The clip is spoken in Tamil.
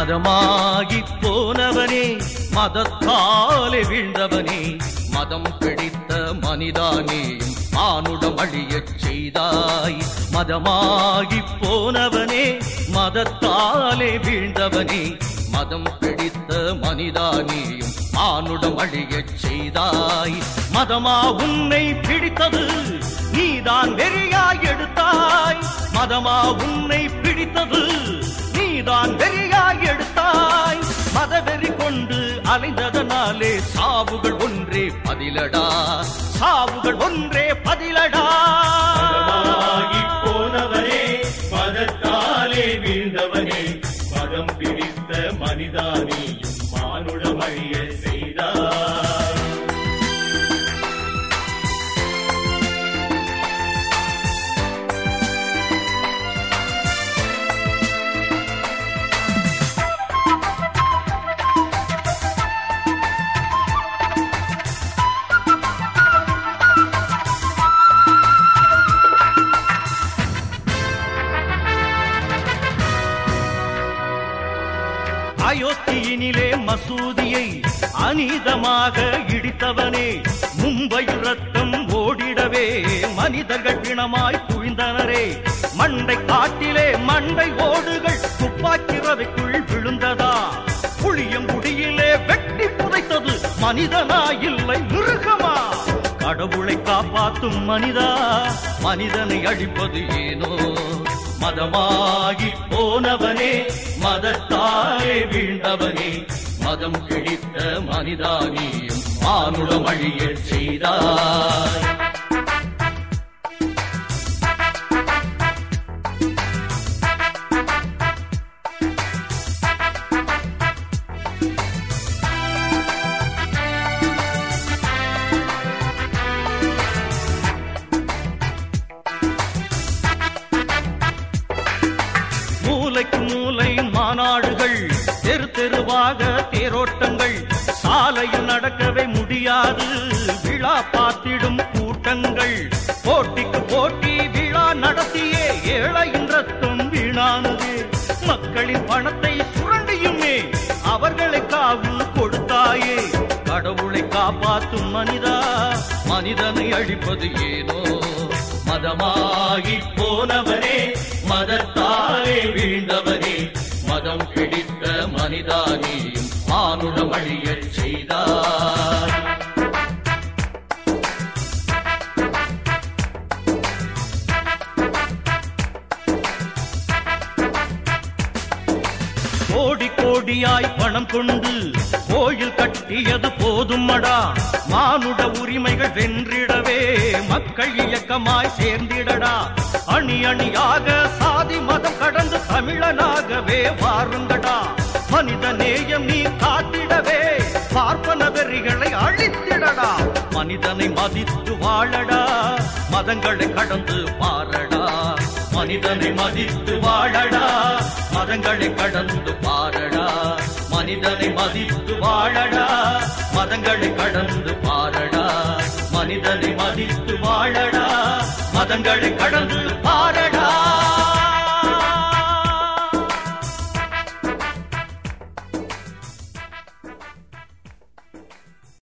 மதமாகி போனவனே மதத்தாலே வீழ்ந்தவனே மதம் பிடித்த மனிதானே ஆணுடம் அழியச் செய்தாய் மதமாகி போனவனே மதத்தாலே வீழ்ந்தவனே மதம் பிடித்த மனிதானேயும் ஆணுடம் அழியச் செய்தாய் மதமா உன்னை பிடித்தது நீதான் வெறியாய் எடுத்தாய் மதமா உன்னை பிடித்தது நீதான் வெறியாய் எடுத்தாய் மதவெறி கொண்டு அலைந்ததனாலே சாவுகள் ஒன்றே பதிலடா சாவுகள் ஒன்றே பதிலடா மதமாகி போனவனே மதத்தாலே வீழ்ந்தவனே மதம் பிடித்த மனிதானியும் மானுடம் அழிய செய்தார் அயோத்தியினிலே மசூதியை அநீதமாக இடித்தவனே மும்பை ரத்தம் ஓடிடவே மனிதர்கள் பிணமாய் குவிந்தனரே மண்டை காட்டிலே மண்டை ஓடுகள் துப்பாக்கி ரவைக்குள் விழுந்ததா புளியங்குடியிலே வெட்டி புதைத்தது மனிதனா இல்லை மிருகமா கடவுளை காப்பாத்தும் மனிதா மனிதனை அழிப்பது ஏனோ மதமாகி போனவனே மதத்தாலே வீழ்ந்தவனே மதம் கிழித்த மனிதானியும் மானுடம் அழியச் செய்தாய் மூலைக்கு மூலை மாநாடுகள் தெரு தெருவாக தேரோட்டங்கள் சாலையில் நடக்கவே முடியாது விழா பார்த்திடும் கூட்டங்கள் போட்டிக்கு போட்டி விழா நடத்தியே ஏழையின் ரத்தம் வீணானது மக்களின் பணத்தை சுரண்டியுமே அவர்களை காவு கொடுத்தாயே கடவுளை காப்பாற்றும் மனிதா மனிதனை அழிப்பது ஏனோ மதமாகி போனவனே மதத்தாலே வீழ்ந்தவனே மதம் பிடித்த மனிதானியும் மானுடம் அழியச் செய்தார் கோடி கோடியாய் பணம் கொண்டு கோயில் கட்டியது போதுமடா மானுட உரிமைகள் வென்றிடவே மக்கள் இயக்கமாய் சேர்ந்திடடா அணி அணியாக சாதி மதம் கடந்து தமிழனாகவே வாருங்கடா மனித நேயம் நீ காத்திடவே பார்ப்பன வெறிகளை அழித்திடடா மனிதனை மதித்து வாழடா மதங்களை கடந்து பாரடா மனிதனை மதித்து வாழடா மதங்களை கடந்து பாரடா மனிதனை மதித்து வாழடா மதங்களை கடந்து பாரடா மனிதனை மதித்து வாழடா மதங்களை கடந்து பாரடா